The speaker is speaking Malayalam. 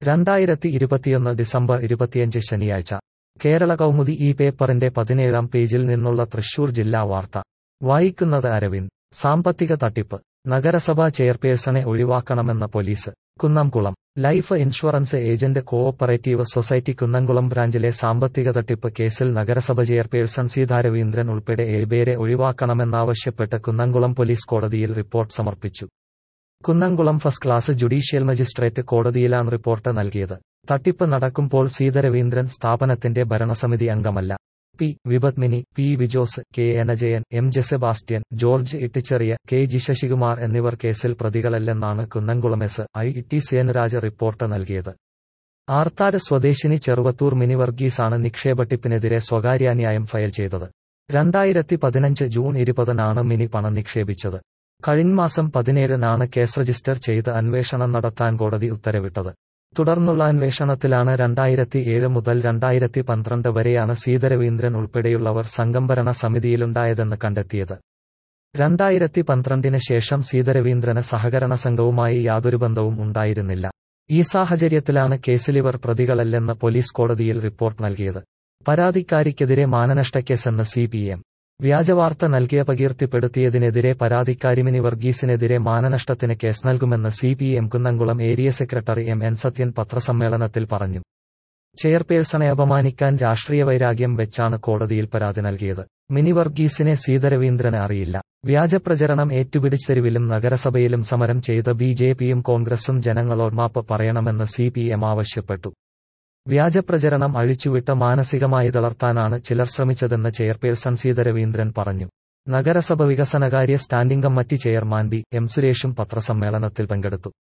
രണ്ടായിരത്തി ഇരുപത്തിയൊന്ന് ഡിസംബർ ഇരുപത്തിയഞ്ച് ശനിയാഴ്ച കേരള കൗമുദി ഈ പേപ്പറിന്റെ പതിനേഴാം പേജിൽ നിന്നുള്ള തൃശൂർ ജില്ലാ വാർത്ത വായിക്കുന്നത് അരവിന്ദ് സാമ്പത്തിക തട്ടിപ്പ് നഗരസഭാ ചെയർപേഴ്സണെ ഒഴിവാക്കണമെന്ന police Kunnamkulam life insurance agent cooperative society Kunnamkulam ബ്രാഞ്ചിലെ സാമ്പത്തിക തട്ടിപ്പ് കേസിൽ നഗരസഭ ചെയർപേഴ്സൺ സീതാ രവീന്ദ്രൻ ഉൾപ്പെടെ ഏഴുപേരെ ഒഴിവാക്കണമെന്നാവശ്യപ്പെട്ട് കുന്നംകുളം പോലീസ് കോടതിയിൽ റിപ്പോർട്ട് സമർപ്പിച്ചു Kunnamkulam first class judicial magistrate കോടതിയിലാണ് റിപ്പോർട്ട് നൽകിയത് തട്ടിപ്പ് നടക്കുമ്പോൾ സീത രവീന്ദ്രൻ സ്ഥാപനത്തിന്റെ ഭരണസമിതി അംഗമല്ല പി വിപത്മിനി പി വിജോസ് കെ എനജയൻ M J Sebastian George Itticheriya K G Sasikumar എന്നിവർ കേസിൽ പ്രതികളല്ലെന്നാണ് Kunnamkulam S I T Senaraj report നൽകിയത് ആർത്താട് സ്വദേശിനി ചെറുവത്തൂർ മിനി വർഗീസാണ് നിക്ഷേപട്ടിപ്പിനെതിരെ സ്വകാര്യാന്യായം ഫയൽ ചെയ്തത് രണ്ടായിരത്തി പതിനഞ്ച് ജൂൺ ഇരുപതിനാണ് മിനി പണം നിക്ഷേപിച്ചത് കഴിഞ്ഞമാസം പതിനേഴിനാണ് കേസ് രജിസ്റ്റർ ചെയ്ത് അന്വേഷണം നടത്താൻ കോടതി ഉത്തരവിട്ടത് തുടർന്നുള്ള അന്വേഷണത്തിലാണ് രണ്ടായിരത്തി ഏഴ് മുതൽ രണ്ടായിരത്തി പന്ത്രണ്ട് വരെയാണ് സീതരവീന്ദ്രൻ ഉൾപ്പെടെയുള്ളവർ സംഘംഭരണ സമിതിയിലുണ്ടായതെന്ന് കണ്ടെത്തിയത് രണ്ടായിരത്തി പന്ത്രണ്ടിന് ശേഷം സീതരവീന്ദ്രന് സഹകരണ സംഘവുമായി യാതൊരു ബന്ധവും ഉണ്ടായിരുന്നില്ല ഈ സാഹചര്യത്തിലാണ് കേസിലിവർ പ്രതികളല്ലെന്ന് പോലീസ് കോടതിയിൽ റിപ്പോർട്ട് നൽകിയത് പരാതിക്കാരിക്കെതിരെ മാനനഷ്ടക്കേസെന്ന് സി പി എം വ്യാജവാർത്ത നൽകിയ പകീർത്തിപ്പെടുത്തിയതിനെതിരെ പരാതിക്കാരി മിനി വർഗീസിനെതിരെ മാനനഷ്ടത്തിന് കേസ് നൽകുമെന്ന് C P M Kunnamkulam area secretary M N Sathyan പത്രസമ്മേളനത്തിൽ പറഞ്ഞു ചെയർപേഴ്സണെ അപമാനിക്കാൻ രാഷ്ട്രീയ വൈരാഗ്യം വെച്ചാണ് കോടതിയിൽ പരാതി നൽകിയത് മിനി വർഗീസിനെ സീതരവീന്ദ്രന് അറിയില്ല വ്യാജപ്രചരണം ഏറ്റുപിടിച്ചെരുവിലും നഗരസഭയിലും സമരം ചെയ്ത ബി ജെ പിയും കോൺഗ്രസും ജനങ്ങളോട് മാപ്പ് പറയണമെന്ന് സി പി എം ആവശ്യപ്പെട്ടു വ്യാജപ്രചരണം അഴിച്ചുവിട്ട് മാനസികമായി തളർത്താനാണ് ചിലർ ശ്രമിച്ചതെന്ന് ചെയർപേഴ്സൺ സീതരവീന്ദ്രൻ പറഞ്ഞു നഗരസഭ വികസനകാര്യ standing committee chairman B M സുരേഷും പത്രസമ്മേളനത്തിൽ പങ്കെടുത്തു